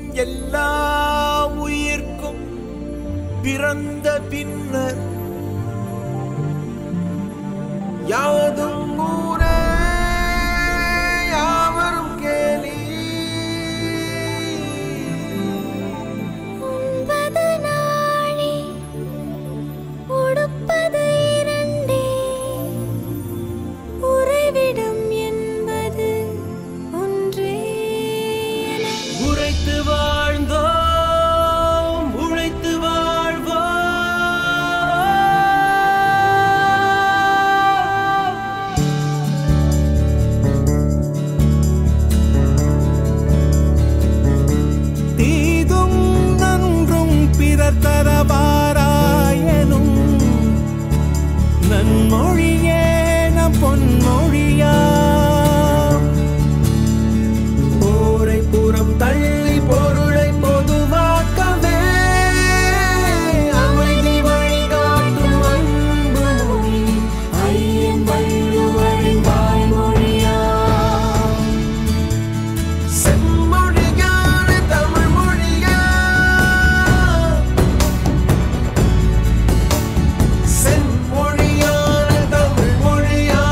எல்லா உயிர்க்கும் பிறந்த பின்னர் யாவதும் ஊரே யாவரும் கேலி உண்பது நாழி உடுப்பது இரண்டே உறைவிடம் என்பது ஒன்றே என உழைத்து வாழ்ந்தோம் உழைத்து வாழ்வோம் தீதும் நன்றும் பிறர் தரவாராயனும் நன்மொழியே நம் பொன்மொழியா போரை புறம் தள்ளி பொருளை பொதுவாக்கவே அமைதி வழிகாட்டும் அன்பு மொழி ஐயன் வள்ளுவரின் வாய்மொழியா செம்மொழியான தமிழ் மொழியா செம்மொழியான தமிழ் மொழியா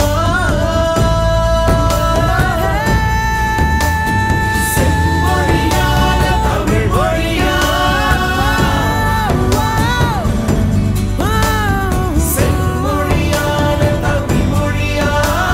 செம்மொழியான தமிழ் மொழியா செம்மொழியான தமிழ் மொழியா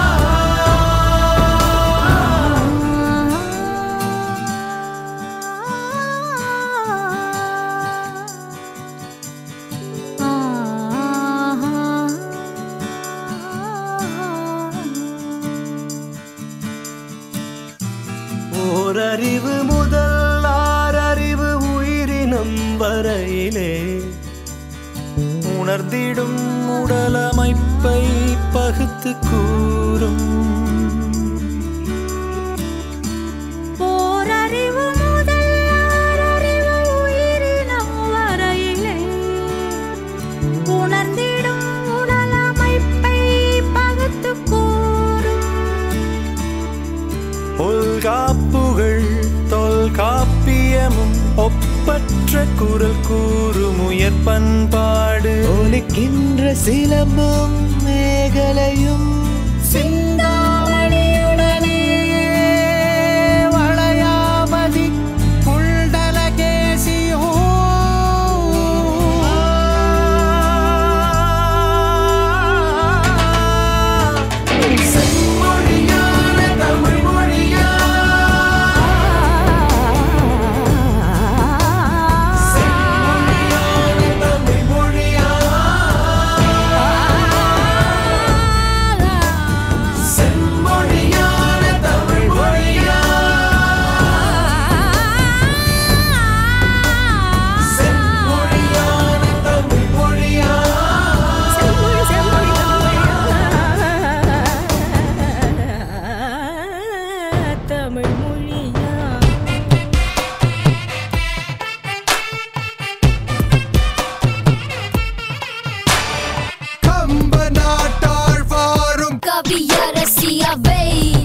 ஓரறிவு முதல் ஆறறிவு உயிரினம் வரையிலே உணர்ந்திடும் உடலமைப்பை பகுத்து கூறும் போரறிவு முதல் ஆறறிவு உயிரினம் வரையிலே உணர்ந்திடும் உடலமைப்பை பகுத்துக் கூறும் தொல்காப்புகள் தொல்காப்பியமும் ஒப்பற்ற குரல் கூறும் உயர் பண்பாடு ஒலிக்கின்ற சிலம்பும் மேகலையும் சிந்தாமணியுடனே வளையாமதி குண்டலகேசியும் செம்மொழியான தமிழ் மொழியா செம்மொழியான தமிழ் மொழியா செம்மொழியான தமிழ் மொழியா செம்மொழியான தமிழ் மொழியா தமிழ் மொழியா கம்ப நாட்டாழ்வாரும் கவியரசியவை